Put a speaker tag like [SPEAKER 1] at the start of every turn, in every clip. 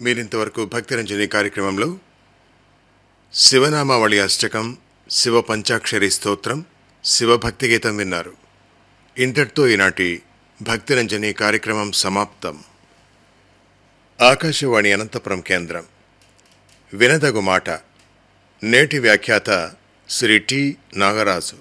[SPEAKER 1] మీరింతవరకు భక్తిరంజని కార్యక్రమంలో శివనామావళి అష్టకం శివ పంచాక్షరి స్తోత్రం శివభక్తి గీతం విన్నారు ఇంతటితో ఈనాటి భక్తిరంజని కార్యక్రమం సమాప్తం ఆకాశవాణి అనంతపురం కేంద్రం వినదగు మాట నేటి వ్యాఖ్యాత శ్రీ టి నాగరాజు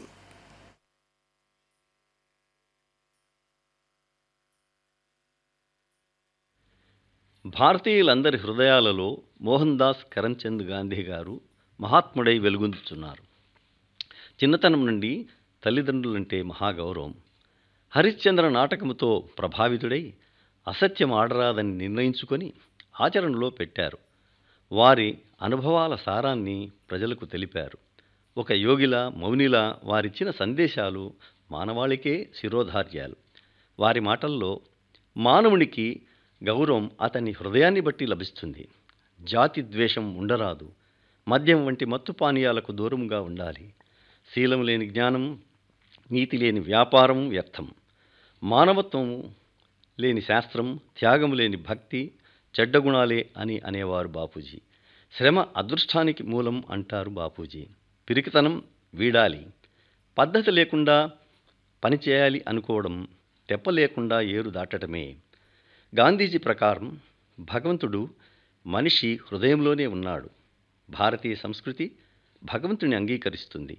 [SPEAKER 2] భారతీయులందరి హృదయాలలో మోహన్ దాస్ కరమ్చంద్ గాంధీ గారు మహాత్ముడై వెలుగొందుతున్నారు చిన్నతనం నుండి తల్లిదండ్రులంటే మహాగౌరవం హరిశ్చంద్ర నాటకముతో ప్రభావితుడై అసత్యం ఆడరాదని నిర్ణయించుకొని ఆచరణలో పెట్టారు వారి అనుభవాల సారాన్ని ప్రజలకు తెలిపారు ఒక యోగిలా మౌనిలా వారిచ్చిన సందేశాలు మానవాళికే శిరోధార్యాలు వారి మాటల్లో మానవునికి గౌరవం అతని హృదయాన్ని బట్టి లభిస్తుంది జాతి ద్వేషం ఉండరాదు మద్యం వంటి మత్తు పానీయాలకు దూరంగా ఉండాలి శీలం లేని జ్ఞానం నీతి లేని వ్యాపారం వ్యర్థం మానవత్వం లేని శాస్త్రం త్యాగం లేని భక్తి చెడ్డ గుణాలే అని అనేవారు బాపూజీ శ్రమ అదృష్టానికి మూలం అంటారు బాపూజీ పిరికితనం వీడాలి పద్ధతి లేకుండా పని చేయాలి అనుకోవడం తెప్ప లేకుండా ఏరు దాటటమే గాంధీజీ ప్రకారం భగవంతుడు మనిషి హృదయంలోనే ఉన్నాడు భారతీయ సంస్కృతి భగవంతుని అంగీకరిస్తుంది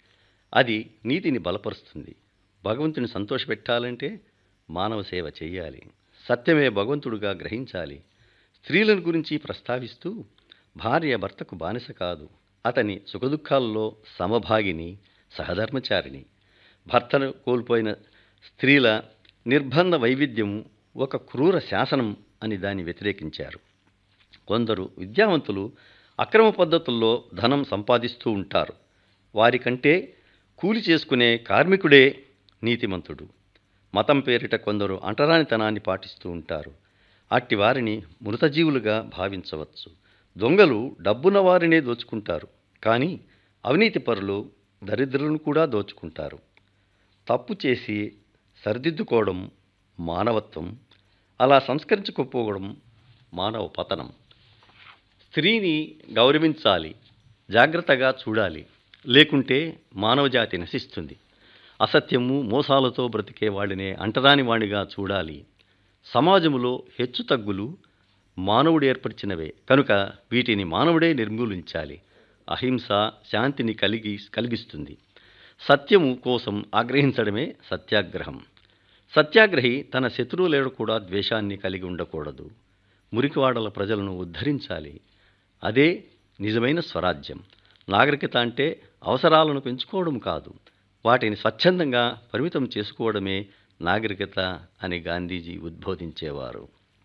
[SPEAKER 2] అది నీతిని బలపరుస్తుంది భగవంతుని సంతోషపెట్టాలంటే మానవ సేవ చేయాలి సత్యమే భగవంతుడుగా గ్రహించాలి స్త్రీలను గురించి ప్రస్తావిస్తూ భార్య భర్తకు బానిస కాదు అతని సుఖదుఖాల్లో సమభాగిని సహధర్మచారిణి భర్తను కోల్పోయిన స్త్రీల నిర్బంధ వైవిధ్యం ఒక క్రూర శాసనం అని దాన్ని వ్యతిరేకించారు కొందరు విద్యావంతులు అక్రమ పద్ధతుల్లో ధనం సంపాదిస్తూ ఉంటారు వారికంటే కూలి చేసుకునే కార్మికుడే నీతిమంతుడు మతం పేరిట కొందరు అంటరానితనాన్ని పాటిస్తూ ఉంటారు అట్టి వారిని మృతజీవులుగా భావించవచ్చు దొంగలు డబ్బున్న వారినే దోచుకుంటారు కానీ అవినీతి పరులు దరిద్రులను కూడా దోచుకుంటారు తప్పు చేసి సరిదిద్దుకోవడం మానవత్వం అలా సంస్కరించుకోపోవడం మానవ పతనం స్త్రీని గౌరవించాలి జాగ్రత్తగా చూడాలి లేకుంటే మానవజాతి నశిస్తుంది అసత్యము మోసాలతో బ్రతికే వాడినే అంటరాని వాడిగా చూడాలి సమాజములో హెచ్చుతగ్గులు మానవుడు ఏర్పరిచినవే కనుక వీటిని మానవుడే నిర్మూలించాలి అహింస శాంతిని కలిగి కలిగిస్తుంది సత్యము కోసం ఆగ్రహించడమే సత్యాగ్రహం సత్యాగ్రహి తన శత్రువులేడు కూడా ద్వేషాన్ని కలిగి ఉండకూడదు మురికివాడల ప్రజలను ఉద్ధరించాలి అదే నిజమైన స్వరాజ్యం నాగరికత అంటే అవసరాలను పెంచుకోవడం కాదు వాటిని స్వచ్ఛందంగా పరిమితం చేసుకోవడమే నాగరికత అని గాంధీజీ ఉద్బోధించేవారు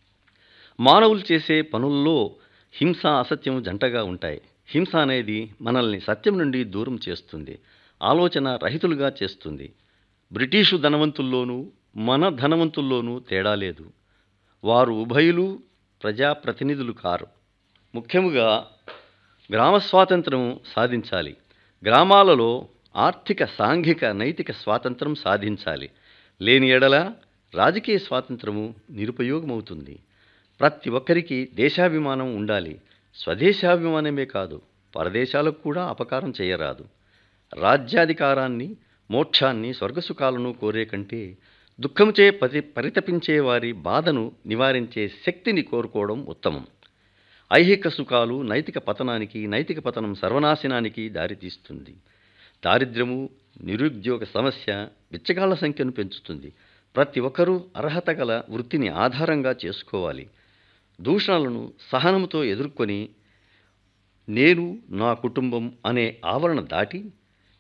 [SPEAKER 2] మానవులు చేసే పనుల్లో హింస అసత్యం జంటగా ఉంటాయి హింస అనేది మనల్ని సత్యం నుండి దూరం చేస్తుంది ఆలోచన రహితులుగా చేస్తుంది బ్రిటిషు ధనవంతుల్లోనూ మన ధనవంతుల్లోనూ తేడా లేదు వారు ఉభయులు ప్రజాప్రతినిధులు కారు ముఖ్యముగా గ్రామ స్వాతంత్రం సాధించాలి గ్రామాలలో ఆర్థిక సాంఘిక నైతిక స్వాతంత్రం సాధించాలి లేని ఎడల రాజకీయ స్వాతంత్రము నిరుపయోగమవుతుంది ప్రతి ఒక్కరికి దేశాభిమానం ఉండాలి స్వదేశాభిమానమే కాదు పరదేశాలకు కూడా అపకారం చేయరాదు రాజ్యాధికారాన్ని మోక్షాన్ని స్వర్గసుఖాలను కోరే కంటే దుఃఖముచే పరి పరితపించే వారి బాధను నివారించే శక్తిని కోరుకోవడం ఉత్తమం ఐహిక సుఖాలు నైతిక పతనానికి నైతిక పతనం సర్వనాశనానికి దారితీస్తుంది దారిద్ర్యము నిరుద్యోగ సమస్య బిచ్చగాళ్ల సంఖ్యను పెంచుతుంది ప్రతి ఒక్కరూ అర్హత గల వృత్తిని ఆధారంగా చేసుకోవాలి దూషణలను సహనంతో ఎదుర్కొని నేను నా కుటుంబం అనే ఆవరణ దాటి